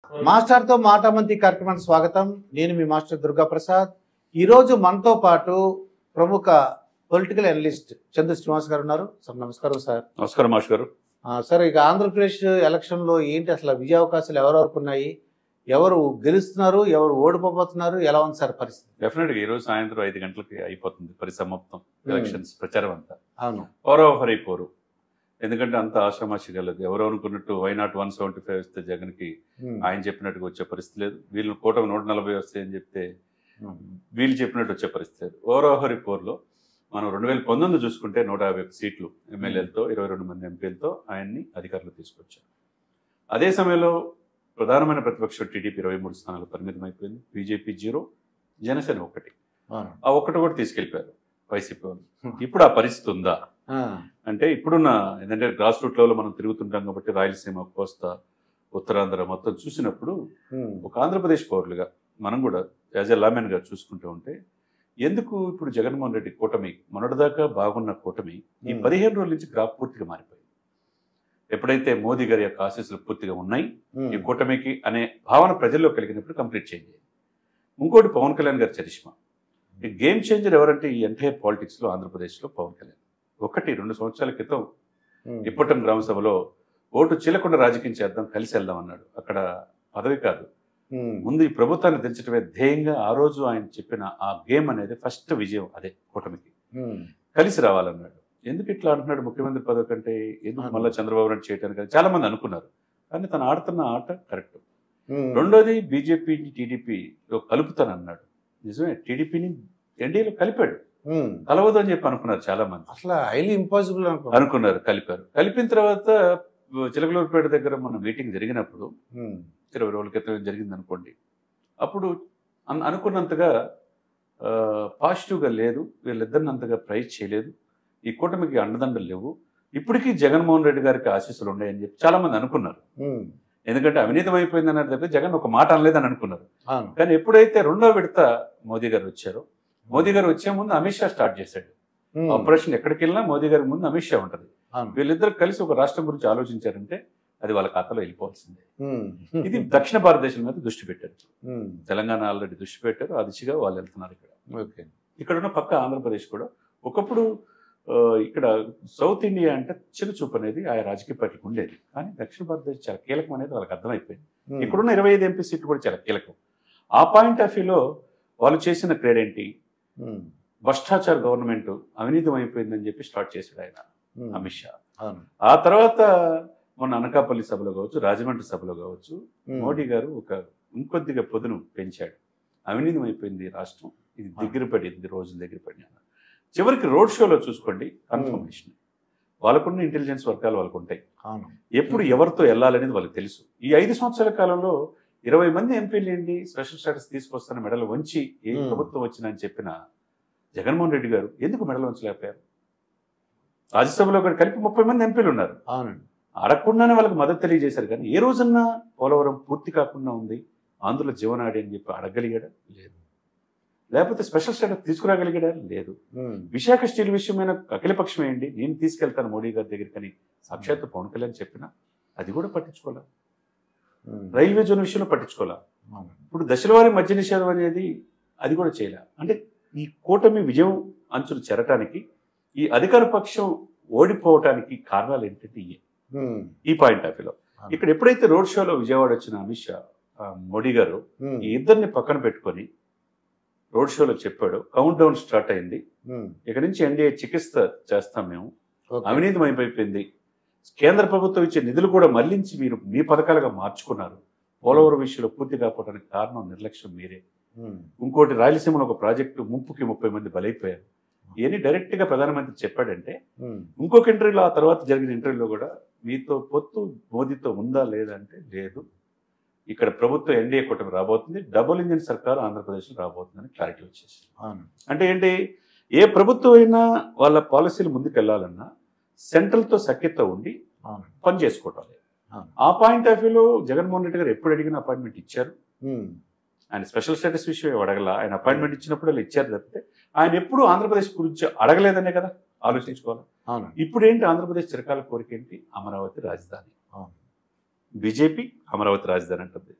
మాస్టర్తో మాటామంతి కార్యక్రమానికి స్వాగతం నేను మీ మాస్టర్ దుర్గా ప్రసాద్ ఈరోజు మనతో పాటు ప్రముఖ పొలిటికల్ అనలిస్ట్ చంద్ర శ్రీనివాస్ గారు ఉన్నారు సార్ నమస్కారం సార్ నమస్కారం మాష్ గారు ఆ, సార్ ఇక ఆంధ్రప్రదేశ్ ఎలక్షన్లో ఏంటి అసలు విజయ అవకాశాలు ఎవరెవరికి ఉన్నాయి ఎవరు గెలుస్తున్నారు ఎవరు ఓడిపోబోతున్నారు ఎలా ఉంది సార్ పరిస్థితి డెఫినెట్ గా ఈ రోజు సాయంత్రం ఐదు గంటలకి అయిపోతుంది పరిసమాప్తం ఎలక్షన్స్ ప్రచారం అంతా అవును పౌరవహర్ అయిపోరు ఎందుకంటే అంత ఆశ్రమాషి గలదు ఎవరు అనుకున్నట్టు why not one seventy five వస్తే జగన్ కి ఉమ్, ఆయన చెప్పినట్టుగా వచ్చే పరిస్థితి లేదు వీళ్ళు కూటమి నూట నలభై వస్తాయి అని చెప్తే ఉమ్, వీళ్ళు చెప్పినట్టు వచ్చే పరిస్థితి లేదు ఓరవహరి పోర్లో మనం రెండు వేల పంతొమ్మిది చూసుకుంటే నూట యాభై ఒక్క సీట్లు ఎమ్మెల్యేలతో ఇరవై రెండు మంది ఎంపీలతో ఆయన్ని అధికారులు తీసుకొచ్చారు అదే సమయంలో ప్రధానమైన ప్రతిపక్షం టీడీపీ ఇరవై మూడు స్థానాలు పరిమితం అయిపోయింది బీజేపీ జీరో జనసేన ఒకటి అవును ఆ ఒక్కటి కూడా తీసుకెళ్ళిపోయారు వైసీపీ వాళ్ళు ఇప్పుడు ఆ పరిస్థితి ఉందా ఆ, అంటే ఇప్పుడున్న ఏంటంటే గ్రాస్ రూట్ లెవెల్లో మనం తిరుగుతుంటాం కాబట్టి రాయలసీమ కోస్తా ఉత్తరాంధ్ర మొత్తం చూసినప్పుడు ఉమ్, ఒక ఆంధ్రప్రదేశ్ పౌరులుగా మనం కూడా యాజ్ ఎ లామెన్ గా చూసుకుంటూ ఉంటే ఎందుకు ఇప్పుడు జగన్మోహన్ రెడ్డి కూటమి మొన్నటిదాకా బాగున్న కూటమి ఈ Hmm. పదిహేను రోజుల నుంచి గ్రాఫ్ పూర్తిగా మారిపోయింది ఎప్పుడైతే మోదీ గారి యొక్క ఆశీస్సులు పూర్తిగా ఉన్నాయి ఉమ్, ఈ కూటమికి అనే భావన ప్రజల్లో కలిగినప్పుడు కంప్లీట్ చేంజ్ అయ్యింది ఇంకోటి పవన్ కళ్యాణ్ గారి చరిష్మా ఈ గేమ్ చేంజర్ ఎవరంటే ఈ ఎంటైర్ పాలిటిక్స్ లో ఆంధ్రప్రదేశ్ లో పవన్ కళ్యాణ్ ఒకటి రెండు సంవత్సరాల క్రితం ఉమ్, ఇప్పటం గ్రామ సభలో ఓటు చీలకుండా రాజకీయం చేద్దాం కలిసి వెళ్దాం అన్నాడు అక్కడ పదవి కాదు ఉమ్, ముందు ఈ ప్రభుత్వాన్ని దించడమే ధ్యేయంగా ఆ రోజు ఆయన చెప్పిన ఆ గేమ్ అనేది ఫస్ట్ విజయం అదే కూటమికి ఉమ్, కలిసి రావాలన్నాడు ఎందుకు ఇట్లా అంటున్నాడు ముఖ్యమంత్రి పదవి కంటే ఎందుకు అవును. మళ్ళీ చంద్రబాబు నాయుడు చేయడానికి అని చాలా మంది అనుకున్నారు కానీ తను ఆడుతున్న ఆట కరెక్ట్ ఉమ్, రెండోది బీజేపీ టీడీపీలో కలుపుతానన్నాడు నిజమే టీడీపీని ఎన్డీఏలో కలిపాడు ఉమ్. కలవదు అని చెప్పి అనుకున్నారు చాలా మంది అసలు హైలీ ఇంపాసిబుల్ అనుకో అనుకున్నారు కలిపారు కలిపిన తర్వాత చిలకలూరుపేట దగ్గర మన మీటింగ్ జరిగినప్పుడు ఉమ్, ఇరవై రోజుల క్రితం జరిగింది అనుకోండి అప్పుడు అన్- అనుకున్నంతగా ఆ, పాజిటివ్గా లేదు వీళ్ళిద్దరిని అంతగా ప్రైజ్ చేయలేదు ఈ కూటమికి అండదండలు లేవు ఇప్పటికీ జగన్మోహన్ రెడ్డి గారికి ఆశీస్సులు ఉన్నాయని చెప్పి చాలా మంది అనుకున్నారు ఉమ్, ఎందుకంటే అవినీతం అయిపోయింది అన్నారు తప్పితే జగన్ ఒక మాట అనలేదని అనుకున్నారు అవును కానీ ఎప్పుడైతే రెండో విడత మోదీ గారు వచ్చారో మోదీ గారు వచ్చే ముందు అమిత్ షా స్టార్ట్ చేశాడు ఉమ్, ఆపరేషన్ ఎక్కడికి వెళ్ళినా మోదీ గారి ముందు అమిత్ షా ఉంటుంది అవును వీళ్ళిద్దరు కలిసి ఒక రాష్ట్రం గురించి ఆలోచించారంటే అది వాళ్ళ ఖాతాలో వెళ్ళిపోవాల్సిందే ఉమ్, ఇది దక్షిణ భారతదేశం మీద దృష్టి పెట్టారు ఉమ్, తెలంగాణ ఆల్రెడీ దృష్టి పెట్టారు ఆ దిశగా వాళ్ళు వెళ్తున్నారు ఇక్కడ ఓకే ఇక్కడ ఉన్న పక్క ఆంధ్రప్రదేశ్ కూడా ఒకప్పుడు ఆ, ఇక్కడ సౌత్ ఇండియా అంటే చిన్న చూపు అనేది ఆ రాజకీయ పార్టీకి ఉండేది కానీ దక్షిణ భారతదేశం చాలా కీలకం అనేది వాళ్ళకి అర్థమైపోయింది ఉమ్, ఇక్కడున్న ఇరవై ఐదు ఎంపీ సీట్లు కూడా చాలా కీలకం ఆ పాయింట్ ఆఫ్ వ్యూలో వాళ్ళు చేసిన క్రేడ్ ఏంటి ఉమ్, భ్రష్టాచార గవర్నమెంట్ అవినీతం అయిపోయిందని చెప్పి స్టార్ట్ చేశాడు ఆయన ఉమ్, అమిత్ షా అవును ఆ తర్వాత మొన్న అనకాపల్లి సభలో కావచ్చు రాజమండ్రి సభలో కావచ్చు ఉమ్, మోడీ గారు ఒక ఇంకొద్దిగా పొదును పెంచాడు అవినీతం అయిపోయింది ఈ రాష్ట్రం ఇది దగ్గర పడింది రోజు దగ్గర పడి అన్నాడు. చివరికి రోడ్ షోలో చూసుకోండి కన్ఫర్మేషన్ వాళ్ళకున్న ఇంటెలిజెన్స్ వర్గాలు వాళ్ళకు ఉంటాయి అవును ఎప్పుడు ఎవరితో వెళ్ళాలనేది వాళ్ళకి తెలుసు ఈ ఐదు సంవత్సరాల కాలంలో ఇరవై మంది ఎంపీలు ఏంటి స్పెషల్ స్టాటస్ తీసుకొస్తున్న మెడలు వంచి ఏ Hmm. ప్రభుత్వం వచ్చినా అని చెప్పిన జగన్మోహన్ రెడ్డి గారు ఎందుకు మెడలు వంచలేకపోయారు రాజ్యసభలో కూడా కలిపి ముప్పై మంది ఎంపీలు ఉన్నారు అవునండి అడగకుండానే వాళ్ళకి మద్దతు తెలియజేశారు కానీ ఏ రోజన్నా పోలవరం పూర్తి కాకుండా ఉంది ఆంధ్రుల జీవనాడి అని చెప్పి అడగలిగాడా లేదు లేకపోతే స్పెషల్ స్టేటస్ తీసుకురాగలిగాడా లేదు ఉమ్, విశాఖ స్టీల్ విషయమైన అఖిలపక్షం ఏంటి నేను తీసుకెళ్తాను మోడీ గారి దగ్గరికి అని సాక్షాత్ పవన్ కళ్యాణ్ చెప్పినా అది కూడా పట్టించుకోలే ఉమ్, రైల్వే జోన్ విషయంలో పట్టించుకోలే అవును. ఇప్పుడు దశలవారి మద్య నిషేధం అనేది అది కూడా చేయలే అంటే ఈ కూటమి విజయం అంచులు చేరటానికి ఈ అధికార పక్షం ఓడిపోవటానికి కారణాలు ఏంటంటే ఇయే ఉమ్, ఈ పాయింట్ ఆఫ్ వ్యూలో ఇక్కడ ఎప్పుడైతే రోడ్ షోలో విజయవాడ వచ్చిన అమిత్ షా ఆ, మోడీ గారు ఉమ్, ఈ ఇద్దరిని పక్కన పెట్టుకొని రోడ్ షోలో చెప్పాడు కౌంట్ డౌన్ స్టార్ట్ అయింది ఉమ్, ఇక నుంచి ఎన్డీఏ చికిత్స చేస్తాం మేము ఓకే. అవినీతి అయిపోయింది కేంద్ర ప్రభుత్వం ఇచ్చే నిధులు కూడా మళ్లించి మీరు మీ పథకాలుగా మార్చుకున్నారు పోలవరం విషయంలో పూర్తి కాకపోవడానికి కారణం నిర్లక్ష్యం మీరే ఉమ్, ఇంకోటి రాయలసీమలో ఒక ప్రాజెక్టు ముప్పుకి ముప్పై మంది బలైపోయారు ఇవన్నీ డైరెక్ట్ గా ప్రధానమంత్రి చెప్పాడంటే ఉమ్, ఇంకొక ఇంటర్వ్యూలో ఆ తర్వాత జరిగిన ఇంటర్వ్యూలో కూడా మీతో పొత్తు మోదీతో ఉందా లేదా అంటే లేదు ఇక్కడ ప్రభుత్వం ఎన్డీఏ కూటమి రాబోతుంది డబుల్ ఇంజిన్ సర్కార్ ఆంధ్రప్రదేశ్లో రాబోతుందని క్లారిటీ వచ్చేసి అవును అంటే ఏంటి ఏ ప్రభుత్వం అయినా వాళ్ళ పాలసీలు ముందుకు వెళ్ళాలన్నా సెంట్రల్తో సఖ్యత ఉండి అవును పని చేసుకోవటం లేదు అవును. ఆ పాయింట్ ఆఫ్ వ్యూలో జగన్మోహన్ రెడ్డి గారు ఎప్పుడు అడిగిన అపాయింట్మెంట్ ఇచ్చారు ఉమ్, ఆయన స్పెషల్ స్టేటస్ విషయం అడగల ఆయన అపాయింట్మెంట్ ఇచ్చినప్పుడు వాళ్ళు ఇచ్చారు తప్పితే ఆయన ఎప్పుడు ఆంధ్రప్రదేశ్ గురించి అడగలేదనే కదా ఆలోచించుకోవాలి అవును ఇప్పుడు ఏంటి ఆంధ్రప్రదేశ్ చిరకాల కోరిక ఏంటి అమరావతి రాజధాని అవును. బీజేపీ అమరావతి రాజధాని అంటుంది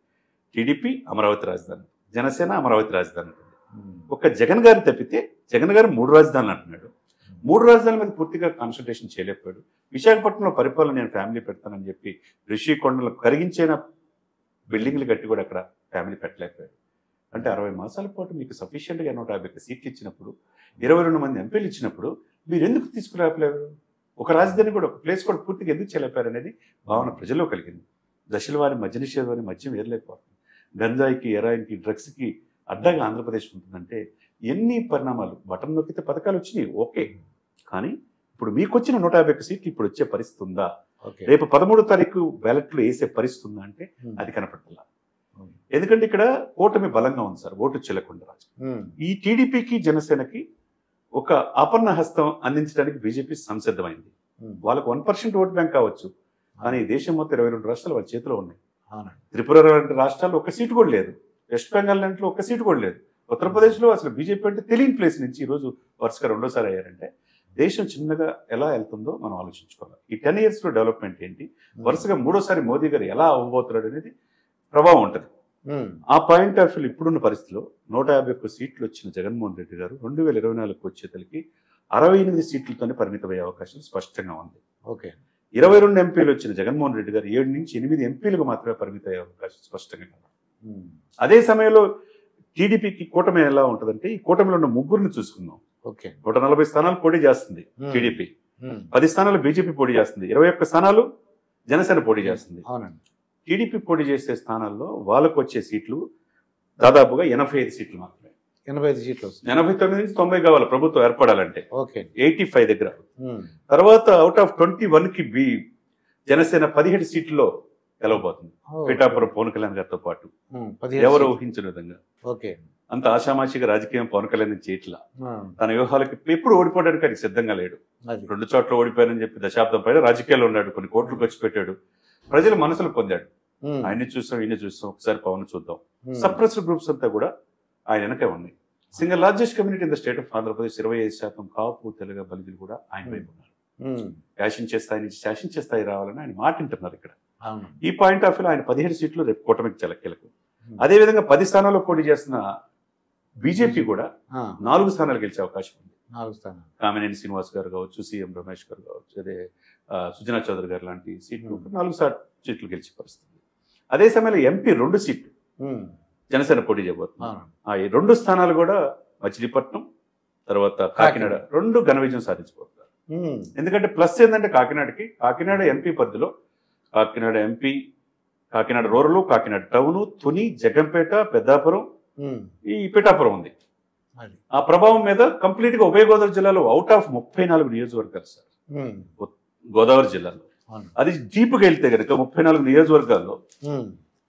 టీడీపీ అమరావతి రాజధాని జనసేన అమరావతి రాజధాని ఉంటుంది ఉమ్. ఒక్క జగన్ గారు తప్పితే జగన్ గారు మూడు రాజధానులు అంటున్నాడు మూడు రాజధానుల మీద పూర్తిగా కాన్సన్ట్రేషన్ చేయలేకపోయాడు విశాఖపట్నంలో పరిపాలన నేను ఫ్యామిలీ పెడతానని చెప్పి రిషికొండలు కరిగించిన బిల్డింగ్లు కట్టి కూడా అక్కడ ఫ్యామిలీ పెట్టలేకపోయాడు అంటే అరవై మాసాల పాటు మీకు సఫిషియెంట్గా నూట యాభై ఒక్క సీట్లు ఇచ్చినప్పుడు ఇరవై రెండు మంది ఎంపీలు ఇచ్చినప్పుడు మీరు ఎందుకు తీసుకురాలేరు ఒక రాజధాని కూడా ఒక ప్లేస్ కూడా పూర్తిగా ఎందుకు చేయలేపారు అనేది భావన ప్రజల్లో కలిగింది దశల వారి మద్య నిషేధం అని మద్యం ఏరలేకపోతుంది గంజాయికి ఎరాయికి డ్రగ్స్కి అడ్డగా ఆంధ్రప్రదేశ్ ఉంటుందంటే ఎన్ని పరిణామాలు బటన్ నొక్కితే పథకాలు వచ్చినాయి ఓకే కానీ ఇప్పుడు మీకు వచ్చిన నూట యాభై ఒక్క సీట్లు ఇప్పుడు వచ్చే పరిస్థితి ఉందా ఓకే రేపు పదమూడో తారీఖు బ్యాలెట్లు వేసే పరిస్థితి ఉందా అంటే ఉమ్. అది కనపడాల ఉమ్. ఎందుకంటే ఇక్కడ కూటమి బలంగా ఉంది సార్ ఓటు చెల్లకుండా రాజు ఉమ్. ఈ టీడీపీకి జనసేనకి ఒక ఆపన్న హస్తం అందించడానికి బీజేపీ సంసిద్ధమైంది ఉమ్. వాళ్ళకు వన్ పర్సెంట్ ఓట్ బ్యాంక్ కావచ్చు కానీ ఈ దేశం మొత్తం ఇరవై రెండు రాష్ట్రాలు వాళ్ళ చేతిలో ఉన్నాయి అవునండి త్రిపుర లాంటి రాష్ట్రాల్లో ఒక సీటు కూడా లేదు వెస్ట్ బెంగాల్ లాంటిలో ఒక సీటు కూడా లేదు ఉత్తరప్రదేశ్లో అసలు బీజేపీ అంటే తెలియని ప్లేస్ నుంచి ఈరోజు వరుసగా రెండోసారి అయ్యారంటే దేశం చిన్నగా ఎలా వెళ్తుందో మనం ఆలోచించుకోవాలి ఈ టెన్ ఇయర్స్లో డెవలప్మెంట్ ఏంటి వరుసగా మూడోసారి మోదీ గారు ఎలా అవ్వబోతున్నాడు అనేది ప్రభావం ఉంటుంది ఉమ్. ఆ పాయింట్ ఆఫ్ వ్యూ ఇప్పుడున్న పరిస్థితిలో నూట యాభై ఒక్క సీట్లు వచ్చిన జగన్మోహన్ రెడ్డి గారు రెండు వేల ఇరవై నాలుగుకి వచ్చేతలకి అరవై ఎనిమిది సీట్లతోనే పరిమితమయ్యే అవకాశం స్పష్టంగా ఉంది ఓకే ఇరవై రెండు ఎంపీలు వచ్చిన జగన్మోహన్ రెడ్డి గారు ఏడు నుంచి ఎనిమిది ఎంపీలకు మాత్రమే పరిమితం అయ్యే అవకాశం స్పష్టంగా కనబడుతుంది. ఉమ్. అదే సమయంలో టీడీపీకి కూటమి ఎలా ఉంటుందంటే ఈ కూటమిలో ఉన్న ముగ్గురిని చూసుకుందాం ఓకే నూట నలభై స్థానాలు పోటీ చేస్తుంది ఉమ్. టీడీపీ ఉమ్. పది స్థానాలు బీజేపీ పోటీ చేస్తుంది ఇరవై ఒక్క స్థానాలు జనసేన పోటీ చేస్తుంది అవునండి టీడీపీ పోటీ చేసే స్థానాల్లో వాళ్ళకు వచ్చే సీట్లు దాదాపుగా ఎనభై ఐదు సీట్లు మాత్రమే ఎనభై ఐదు సీట్లు వస్తుంది ఎనభై తొమ్మిది నుంచి తొంభై కావాలి ప్రభుత్వం ఏర్పడాలంటే ఓకే ఎయిటీ ఫైవ్ దగ్గర ఉమ్. తర్వాత అవుట్ ఆఫ్ ట్వంటీ కి బి జనసేన పదిహేడు సీట్లలో గెలవబోతుంది ఓ. పిఠాపురం పవన్ కళ్యాణ్ గారితో పాటు ఉమ్. పదిహేడు ఎవరు సీట్లు. ఊహించిన విధంగా ఓకే అంత ఆషామాషిగా రాజకీయం పవన్ కళ్యాణ్ చేయట్ల ఆ. తన వ్యూహాలకి ఎప్పుడు ఓడిపోవడానికి అది సిద్ధంగా లేడు అది రెండు చోట్ల ఓడిపోయానని చెప్పి దశాబ్దం పైన రాజకీయాల్లో ఉన్నాడు కొన్ని కోట్లు ఖర్చు పెట్టాడు ప్రజల మనసులు పొందాడు ఉమ్. ఆయన్ని చూసాం ఈయన చూసాం ఒకసారి పవన్ చూద్దాం ఉమ్. సప్రెస్డ్ గ్రూప్స్ అంతా కూడా ఆయన వెనకే ఉన్నాయి single largest community in the state of Andhra Pradesh ఇరవై ఐదు శాతం కాపు తెలుగు బలిజీలు కూడా ఆయన వైపు ఉన్నారు ఉమ్. శాసించే స్థాయి నుంచి శాసించే స్థాయి రావాలని ఆయన మాట వింటున్నారు ఇక్కడ అవును ఈ పాయింట్ ఆఫ్ వ్యూ ఆయన పదిహేడు సీట్లు రేపు కూటమికి చాలా కీలకం ఉమ్. అదేవిధంగా పది స్థానాల్లో పోటీ చేస్తున్న బీజేపీ కూడా ఆ. నాలుగు స్థానాలు గెలిచే అవకాశం ఉంది నాలుగు స్థానాలు కామినేని శ్రీనివాస్ గారు కావచ్చు సీఎం రమేష్ గారు కావచ్చు అదే ఆ, సుజనా చౌదరి గారు లాంటి సీట్లు Hmm. నాలుగు సా సీట్లు గెలిచే పరిస్థితి అదే సమయంలో ఎంపీ రెండు సీట్లు ఉమ్. జనసేన పోటీ చేయబోతుంది అవును ఆ ఈ రెండు స్థానాలు కూడా మచిలీపట్నం తర్వాత కాకినాడ రెండు ఘన విజయం సాధించబోతున్నారు ఉమ్. ఎందుకంటే ప్లస్ ఏంటంటే కాకినాడకి కాకినాడ ఎంపీ పరిధిలో Kakinada MP Kakinada rural Kakinada town Tuni Jaggampeta Peddapuram ఉమ్. ఈ పిఠాపురం ఉంది అది ఆ ప్రభావం మీద కంప్లీట్ గా ఉభయ గోదావరి జిల్లాలో అవుట్ ఆఫ్ ముప్పై నాలుగు నియోజకవర్గాలు సార్ ఉమ్. గోదావరి జిల్లాలో అవును అది డీప్గా వెళ్తే కనుక ముప్పై నాలుగు నియోజకవర్గాల్లో ఉమ్.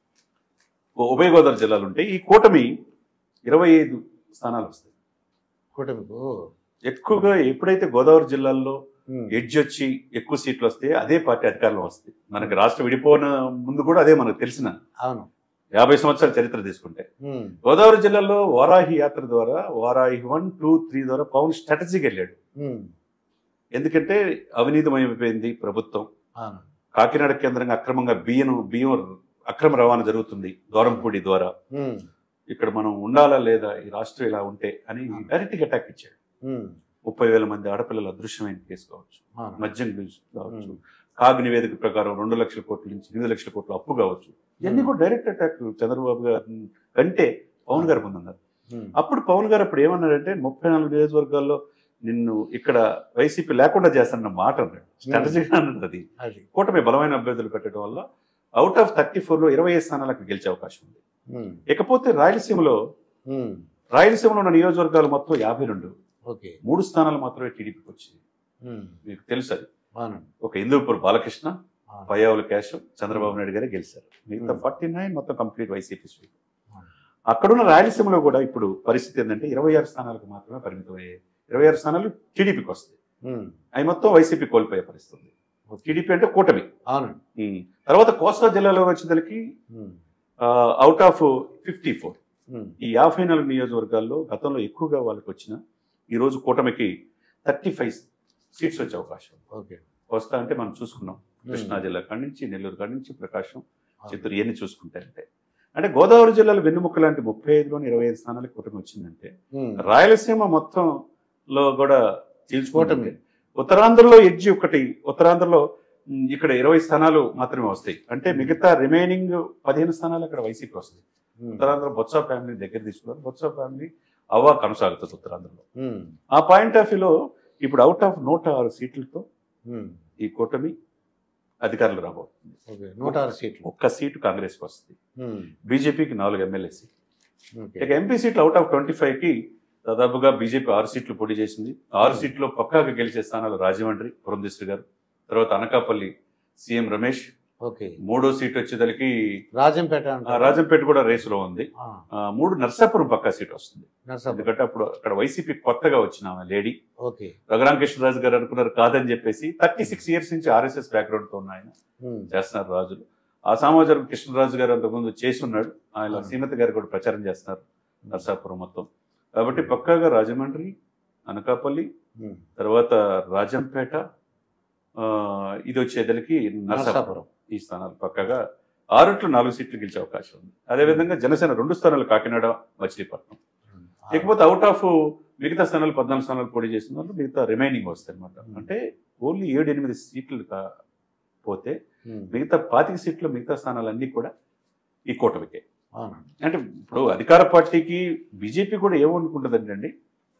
ఉభయ గోదావరి జిల్లాలు ఉంటే ఈ కూటమి ఇరవై ఐదు స్థానాలు వస్తాయి కూటమికు ఎక్కువగా ఎప్పుడైతే గోదావరి జిల్లాల్లో ఉమ్. ఎడ్జ్ వచ్చి ఎక్కువ సీట్లు వస్తే అదే పార్టీ అధికారంలో వస్తాయి మనకి రాష్ట్రం విడిపోయిన ముందు కూడా అదే మనకు తెలిసిన అవును యాభై సంవత్సరాల చరిత్ర తీసుకుంటే ఉమ్. గోదావరి జిల్లాలో వారాహి యాత్ర ద్వారా వారాహి వన్ టూ త్రీ ద్వారా పవన్ స్ట్రాటజీకి వెళ్ళాడు ఉమ్. ఎందుకంటే అవినీతిమయమైపోయింది ప్రభుత్వం అవును కాకినాడ కేంద్రంగా అక్రమంగా బియ్యం బియ్యం అక్రమ రవాణా జరుగుతుంది దూరంపూడి ద్వారా ఉమ్. ఇక్కడ మనం ఉండాలా లేదా ఈ రాష్ట్రం ఇలా ఉంటే అని డైరెక్ట్గా అటాక్ ఇచ్చాడు ఉమ్. ముప్పై వేల మంది ఆడపిల్లల అదృశ్యమైన కేసు కావచ్చు అవును మద్యం కేసు కావచ్చు ఉమ్. కాగ్ నివేదిక ప్రకారం రెండు లక్షల కోట్ల నుంచి ఎనిమిది లక్షల కోట్ల అప్పు కావచ్చు ఇవన్నీ కూడా డైరెక్ట్ అటాక్ చంద్రబాబు గారు కంటే పవన్ గారు ముందున్నారు ఉమ్. అప్పుడు పవన్ గారు అప్పుడు ఏమన్నాడంటే ముప్పై నాలుగు నియోజకవర్గాల్లో నిన్ను ఇక్కడ వైసీపీ లేకుండా చేస్తానన్న మాట అన్నాడు స్ట్రాటజీగా అన్నది అది అది కూటమి బలమైన అభ్యర్థులు పెట్టడం వల్ల అవుట్ ఆఫ్ థర్టీ ఫోర్లో ఇరవై ఐదు స్థానాలకు గెలిచే అవకాశం ఉంది ఉమ్. ఇకపోతే రాయలసీమలో ఉమ్. రాయలసీమలో ఉన్న నియోజకవర్గాలు మొత్తం యాభై రెండు ఓకే మూడు స్థానాలు మాత్రమే టీడీపీకి వచ్చింది ఉమ్. మీకు తెలుసు అది అవును ఒక హిందూపూర్ బాలకృష్ణ అవును. పయ్యావుల కేశవ్ చంద్రబాబు నాయుడు గారే గెలిచారు మిగతా Hmm. ఫార్టీ నైన్ మొత్తం కంప్లీట్ వైసీపీ స్వీప్ Hmm. అక్కడున్న రాయలసీమలో కూడా ఇప్పుడు పరిస్థితి ఏంటంటే ఇరవై ఆరు స్థానాలకు మాత్రమే పరిమితం అయ్యాయి ఇరవై ఆరు స్థానాలు టీడీపీకి వస్తాయి ఉమ్. అవి మొత్తం వైసీపీ కోల్పోయే పరిస్థితి ఉంది టీడీపీ అంటే కూటమి అవును Hmm. తర్వాత కోస్తా జిల్లాలో వచ్చేసరికి ఉమ్. అవుట్ ఆఫ్ ఫిఫ్టీ ఫోర్ ఉమ్. ఈ యాభై నాలుగు నియోజకవర్గాల్లో గతంలో ఎక్కువగా వాళ్ళకి వచ్చిన ఈరోజు కూటమికి థర్టీ ఫైవ్ సీట్స్ వచ్చే అవకాశం ఓకే వస్తా అంటే మనం చూసుకున్నాం ఉమ్. కృష్ణా జిల్లా కాడి నుంచి నెల్లూరు కాడి నుంచి ప్రకాశం చిత్తూరు ఇవన్నీ చూసుకుంటే అంటే అంటే గోదావరి జిల్లాలో వెన్నుముక్క లాంటి ముప్పై ఐదులోని ఇరవై ఐదు స్థానాలకు కూటమి వచ్చిందంటే ఉమ్. రాయలసీమ మొత్తంలో కూడా చీల్చుకోవటం కూటమి. ఉత్తరాంధ్రలో ఎడ్జి ఒకటి ఉత్తరాంధ్రలో ఉమ్, ఇక్కడ ఇరవై స్థానాలు మాత్రమే వస్తాయి అంటే మిగతా రిమైనింగ్ పదిహేను స్థానాలు అక్కడ వైసీపీ వస్తుంది ఉమ్. ఉత్తరాంధ్ర బొత్స ఫ్యామిలీ దగ్గర తీసుకున్నారు బొత్స ఫ్యామిలీ అవా కొనసాగుతుంది ఉత్తరాంధ్రలో ఉమ్. ఆ పాయింట్ ఆఫ్ వ్యూలో ఇప్పుడు అవుట్ ఆఫ్ నూట ఆరు సీట్లతో ఉమ్. ఈ కూటమి అధికారులు రాబోతుంది ఓకే నూట ఆరు సీట్లు ఒక్క సీటు కాంగ్రెస్కి వస్తుంది ఉమ్. బీజేపీకి నాలుగు ఎమ్మెల్యే సీట్లు ఓకే. ఇక ఎంపీ సీట్లు అవుట్ ఆఫ్ ట్వంటీ ఫైవ్ కి దాదాపుగా బీజేపీ ఆరు సీట్లు పోటీ చేసింది ఆరు సీట్లు పక్కాగా గెలిచే స్థానాలు రాజమండ్రి పురంధేశ్వరి గారు తర్వాత అనకాపల్లి సీఎం రమేష్ ఓకే మూడో సీట్ వచ్చేదానికి రాజంపేట ఆ, అంటారా? రాజంపేట కూడా రేసులో ఉంది ఆ, ఆ, మూడు నర్సాపురం పక్కా సీట్ వస్తుంది నరసాపురం. ఎందుకంటే అప్పుడు అక్కడ వైసీపీ కొత్తగా వచ్చిన ఆమె లేడీ ఓకే రఘురామ కృష్ణరాజు గారు అనుకున్నారు కాదని చెప్పేసి థర్టీ సిక్స్ ఇయర్స్ నుంచి ఆర్ఎస్ఎస్ బ్యాక్గ్రౌండ్ తో ఉన్న ఆయన ఉమ్. చేస్తున్నారు రాజులు ఆ సమాచారం కృష్ణరాజు గారు అంతకుముందు చేసి ఉన్నాడు ఆయన అవును. శ్రీమతి గారు కూడా ప్రచారం చేస్తున్నారు నర్సాపురం మొత్తం కాబట్టి పక్కాగా రాజమండ్రి అనకాపల్లి ఉమ్. తర్వాత రాజంపేట ఆ, ఇది వచ్చేదలికి నర్సాపురం నరసాపురం. ఈ స్థానాలు పక్కగా ఆరుట్లు నాలుగు సీట్లు గెలిచే అవకాశం ఉంది అదేవిధంగా జనసేన రెండు స్థానాలు కాకినాడ మచిలీపట్నం ఉమ్. లేకపోతే అవుట్ ఆఫ్ మిగతా స్థానాలు పద్నాలుగు స్థానాలు పోటీ చేసిన వాళ్ళు మిగతా రిమైనింగ్ వస్తాయి అనమాట Hmm. అంటే ఓన్లీ ఏడు ఎనిమిది సీట్లు కా- పోతే ఉమ్. మిగతా పాతిక సీట్లు మిగతా స్థానాలన్నీ కూడా ఈ కూటమికే అవును. అంటే ఇప్పుడు అధికార పార్టీకి బీజేపీ కూడా ఏమనుకుంటుందంటే అండి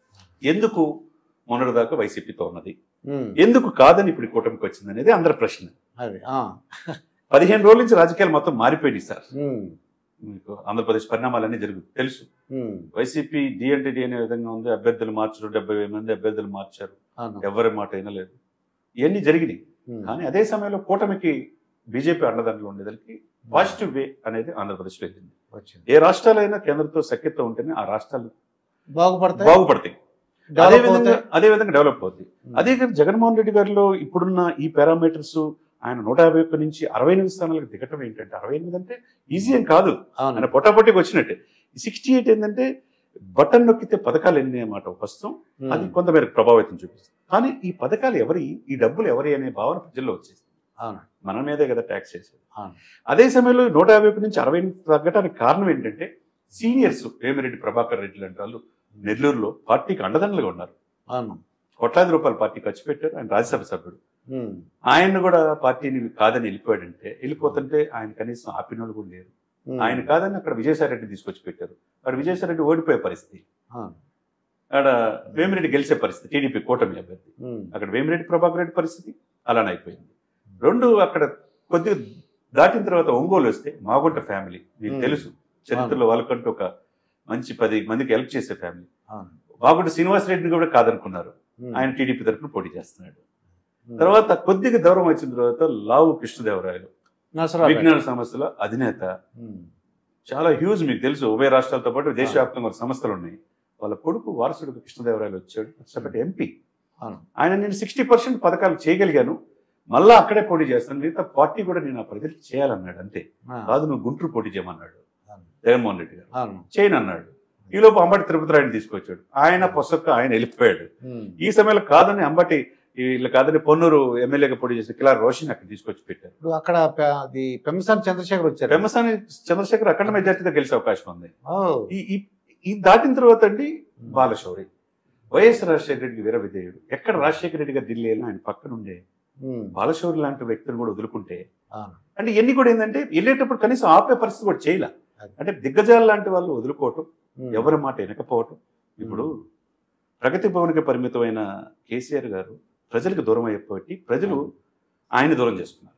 ఎందుకు మొన్నటిదాకా వైసీపీతో ఉన్నది ఉమ్. ఎందుకు కాదని ఇప్పుడు ఈ కూటమికి వచ్చింది అనేది అందరి ప్రశ్న అది ఆ. పదిహేను రోజుల నుంచి రాజకీయాలు మొత్తం మారిపోయింది సార్ ఉమ్. మీకు ఆంధ్రప్రదేశ్ పరిణామాలన్నీ జరుగుతుంది తెలుసు ఉమ్. వైసీపీ డి అంటే డి అనే విధంగా ఉంది అభ్యర్థులు మార్చారు డెబ్బై వేల మంది అభ్యర్థులు మార్చారు అవును. ఎవరి మాట వినలేదు ఇవన్నీ జరిగినాయి ఉమ్. కానీ అదే సమయంలో కూటమికి బీజేపీ అండదండలు ఉండేదానికి పాజిటివ్ వే అనేది ఆంధ్రప్రదేశ్లో వెళ్ళింది వచ్చింది ఏ రాష్ట్రాలైనా కేంద్రంతో సఖ్యత ఉంటేనే ఆ రాష్ట్రాలు బాగుపడతాయి బాగుపడతాయి అదే డెవలప్ విధంగా అవుతాయి. అదే విధంగా డెవలప్ అవుతుంది ఉమ్. అదే కానీ జగన్మోహన్ రెడ్డి గారిలో ఇప్పుడున్న ఈ పారామీటర్స్ ఆయన నూట యాభై ఒక్క నుంచి అరవై ఎనిమిది స్థానాలకు దిగటం ఏంటంటే అరవై ఎనిమిది అంటే ఈజీ ఏం కాదు ఆయన అవును పొట్టాపొట్టికి వచ్చినట్టే సిక్స్టీ ఎయిట్ ఏంటంటే బటన్ నొక్కితే పథకాలు ఎన్ని అన్నమాట ఒక వస్తాం ఉమ్. అది కొంతమేరకు ప్రభావితం చూపిస్తుంది కానీ ఈ పథకాలు ఎవరి ఈ డబ్బులు ఎవరి అనే భావన ప్రజల్లో వచ్చేసింది అవును మన మీదే కదా ట్యాక్స్ చేసేది అవును. అదే సమయంలో నూట యాభై ఒకటి నుంచి అరవై ఎనిమిది తగ్గడానికి కారణం ఏంటంటే సీనియర్స్ వేమిరెడ్డి ప్రభాకర్ రెడ్డి లాంటి వాళ్ళు నెల్లూరులో పార్టీకి అండదండలుగా ఉన్నారు అవును కోట్లాది రూపాయలు పార్టీ ఖర్చు పెట్టారు ఆయన రాజ్యసభ సభ్యుడు ఉమ్. ఆయన కూడా పార్టీని కాదని వెళ్ళిపోయాడంటే వెళ్ళిపోతుంటే ఆయన కనీసం ఆపిన వాళ్ళు కూడా లేరు ఉమ్. ఆయన కాదని అక్కడ విజయసాయి రెడ్డి తీసుకొచ్చి పెట్టారు అక్కడ విజయసాయి రెడ్డి ఓడిపోయే పరిస్థితి అవును. అక్కడ వేమిరెడ్డి గెలిచే పరిస్థితి టీడీపీ కూటమి అభ్యర్థి ఉమ్. అక్కడ వేమిరెడ్డి ప్రభాకర్ రెడ్డి పరిస్థితి అలానే అయిపోయింది రెండు అక్కడ కొద్దిగా దాటిన తర్వాత ఒంగోలు వస్తే మాగుంట ఫ్యామిలీ మీకు Hmm. తెలుసు చరిత్రలో వాళ్ళకంటూ ఒక మంచి పది మందికి హెల్ప్ చేసే ఫ్యామిలీ అవును. మాగుంట శ్రీనివాస్ రెడ్డిని కూడా కాదనుకున్నారు ఉమ్. ఆయన టీడీపీ తరఫున పోటీ చేస్తున్నాడు ఉమ్. తర్వాత కొద్దిగా దూరం వచ్చిన తర్వాత లావు కృష్ణదేవరాయలు నరసరావుపేట. విజ్ఞాన సంస్థల అధినేత ఉమ్. చాలా హ్యూజ్ మీకు తెలుసు ఉభయ రాష్ట్రాలతో పాటు దేశవ్యాప్తంగా ఒక సంస్థలు ఉన్నాయి వాళ్ళ కొడుకు వారసుడు కృష్ణదేవరాయలు వచ్చాడు సెపరేట్ ఎంపీ అవును. ఆయన నేను సిక్స్టీ పర్సెంట్ పథకాలు చేయగలిగాను మళ్ళా అక్కడే పోటీ చేస్తాను మిగతా పార్టీ కూడా నేను ఆ ప్రజలకు చేయాలన్నాడు అంతే ఆ. కాదు నువ్వు గుంటూరు పోటీ చేయమన్నాడు అవును. జగన్మోహన్ రెడ్డి గారు అవును చేయను అన్నాడు ఈలోపు అంబటి తిరుపతి రాయని తీసుకొచ్చాడు ఆయన పొసక్క ఆయన వెళ్ళిపోయాడు ఉమ్. ఈ సమయంలో కాదని అంబటి వీళ్ళు కాదని పొన్నూరు ఎమ్మెల్యేగా పోటీ చేసి కిలా రోషన్ అక్కడ తీసుకొచ్చి పెట్టారు ఇప్పుడు అక్కడ పె- అది పెంసాని చంద్రశేఖర్ వచ్చారు పెమ్మసాని చంద్రశేఖర్ అక్కడ మెజార్టీతో గెలిచే అవకాశం ఉంది ఓ. ఈ ఈ- ఈ దాటిన తర్వాత అండి బాలశౌరి వైఎస్ రాజశేఖర రెడ్డి వీర విధేయుడు ఎక్కడ రాజశేఖర రెడ్డి గారు ఢిల్లీ వెళ్ళినా ఆయన పక్కనుండే ఉమ్. బాలశౌరి లాంటి వ్యక్తులు కూడా వదులుకుంటే అవును. అంటే ఇవన్నీ కూడా ఏంటంటే వెళ్ళేటప్పుడు కనీసం ఆపే పరిస్థితి కూడా చేయలే అది. అంటే దిగ్గజాలు లాంటి వాళ్ళు వదులుకోవటం ఉమ్. ఎవరి మాట వినకపోవటం ఇప్పుడు ప్రగతి భవన్కి పరిమితమైన కేసీఆర్ గారు ప్రజలకు దూరం అయిపోయి ప్రజలు ఆయన దూరం చేసుకున్నారు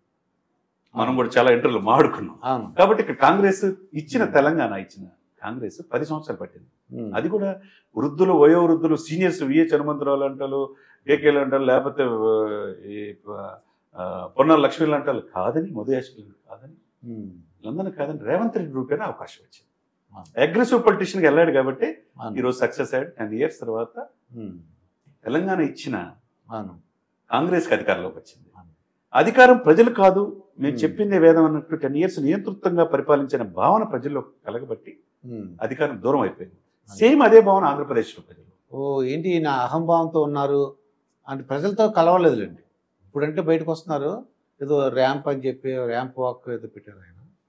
మనం కూడా చాలా ఇంటర్వ్యూలు మాడుకున్నాం అవును కాబట్టి ఇక్కడ కాంగ్రెస్ ఇచ్చిన తెలంగాణ ఇచ్చిన కాంగ్రెస్ పది సంవత్సరాలు పట్టింది ఉమ్. అది కూడా వృద్ధులు వయో వృద్ధులు సీనియర్స్ విఏ చనుమంతరాలు అంటారు కేకేలు అంటారు లేకపోతే ఆ, ఈ, ఆ, పొన్నాల లక్ష్మీలు అంటారు కాదని మధుయాష్కులు కాదని ఉమ్. వీళ్ళందరూ కాదని రేవంత్ రెడ్డి రూపేణ అవకాశం వచ్చింది ఆ. అగ్రెసివ్ పొలిటీషియన్కి వెళ్ళాడు కాబట్టి అవును. ఈరోజు సక్సెస్ అయ్యాడు టెన్ ఇయర్స్ తర్వాత ఉమ్. తెలంగాణ ఇచ్చిన అవును కాంగ్రెస్కి అధికారంలోకి వచ్చింది అవును. అధికారం ప్రజలు కాదు మేము Hmm. చెప్పిందే వేదం అన్నట్టు టెన్ ఇయర్స్ నియంతృత్వంగా పరిపాలించిన భావన ప్రజల్లో కలగబట్టి ఉమ్. అధికారం దూరం అయిపోయింది సేమ్ అదే భావన ఆంధ్రప్రదేశ్లో ప్రజలు ఓ ఏంటి నా అహంభావంతో ఉన్నారు అంటే ప్రజలతో కలవలేదులేండి ఇప్పుడంటే బయటకు వస్తున్నారు ఏదో ర్యాంప్ అని చెప్పి ర్యాంప్ వాక్ ఏదో పెట్టారు ఆయన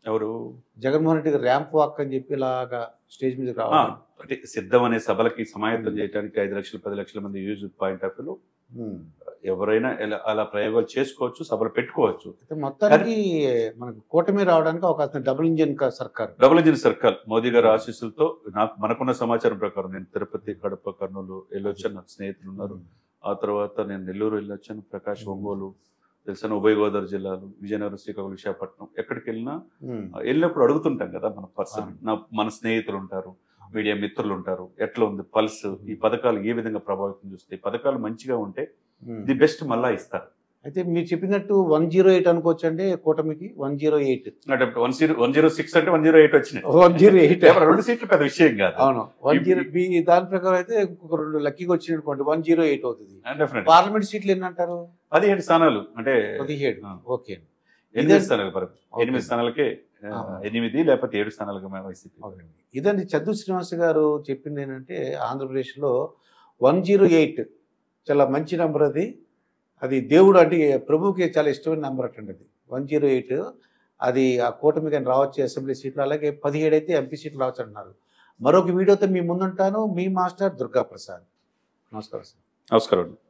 ఎవరు జగన్మోహన్ రెడ్డి ర్యాంప్ వాక్ అని చెప్పి ఇలాగా స్టేజ్ మీద ఆ, రావాలి అంటే సిద్ధం అనే సభలకి సమాయత్తం Hmm. చేయడానికి ఐదు లక్షల పది లక్షల మంది యూజ్ పాయింట్ ఆఫ్ వ్యూలో ఉమ్. ఎవరైనా ఎలా- అలా ప్రయోగాలు చేసుకోవచ్చు సభలు పెట్టుకోవచ్చు అయితే మొత్తానికి మనకు కూటమి రావడానికి ఒక డబుల్ ఇంజిన్ క- సర్కార్ డబుల్ ఇంజిన్ సర్కార్ మోదీ గారి ఆశీస్సులతో నాకు మనకున్న సమాచారం ప్రకారం నేను తిరుపతి కడప కర్నూలు వెళ్ళొచ్చాను నాకు స్నేహితులు ఉన్నారు ఆ తర్వాత నేను నెల్లూరు వెళ్ళొచ్చాను ప్రకాష్ ఒంగోలు తెలిసిన ఉభయ గోదావరి జిల్లాలు విజయనగరం శ్రీకాకుళం విశాఖపట్నం ఎక్కడికి వెళ్ళినా ఉమ్. ఆ, వెళ్ళినప్పుడు అడుగుతుంటాం కదా మన పర్సన్ అవును. నా మన స్నేహితులు ఉంటారు మీడియా మిత్రులు ఉంటారు ఎట్లా ఉంది పల్స్ ఈ పథకాలు ఏ విధంగా ప్రభావితం చూస్తాయి పథకాలు మంచిగా ఉంటే ఉమ్. ది బెస్ట్ మళ్ళా ఇస్తారు అయితే మీరు చెప్పినట్టు వన్ జీరో ఎయిట్ అనుకోవచ్చు అండి కూటమికి వన్ జీరో ఎయిట్ అంటే one zero one zero six అంటే వన్ జీరో ఎయిట్ వచ్చినాయి వన్ జీరో ఎయిట్ కేవలం రెండు సీట్లు పెద్ద విషయం కాదు అవును వన్ ఇప్- జీరో మీ దాని ప్రకారం అయితే ఇంకొక రెండు లక్కీగా వచ్చినటువంటి వన్ జీరో ఎయిట్ అవుతుంది డెఫినెట్ పార్లమెంట్ సీట్లు ఎన్ని అంటారు పదిహేడు స్థానాలు అంటే పదిహేడు ఆ. ఓకే ఎనిమిది ఇదే- స్థానాలు పరం ఎనిమిది స్థానాలకే ఆ, ఆ. ఎనిమిది లేకపోతే ఏడు స్థానాలుగా మేము వైసీపీ అవునండి. ఇదండి చందు శ్రీనివాస్ గారు చెప్పింది ఏంటంటే ఆంధ్రప్రదేశ్లో వన్ జీరో ఎయిట్ చాలా మంచి నెంబర్ అది అది దేవుడు అంటే ప్రభువుకి చాలా ఇష్టమైన నెంబర్ అటండి అది వన్ జీరో ఎయిట్ అది ఆ కూటమి కానీ రావచ్చు అసెంబ్లీ సీట్లు అలాగే పదిహేడు అయితే ఎంపీ సీట్లు రావచ్చు అంటున్నారు మరొక వీడియోతో మీ ముందుంటాను మీ మాస్టర్ దుర్గా ప్రసాద్ నమస్కారం సార్ నమస్కారం అండి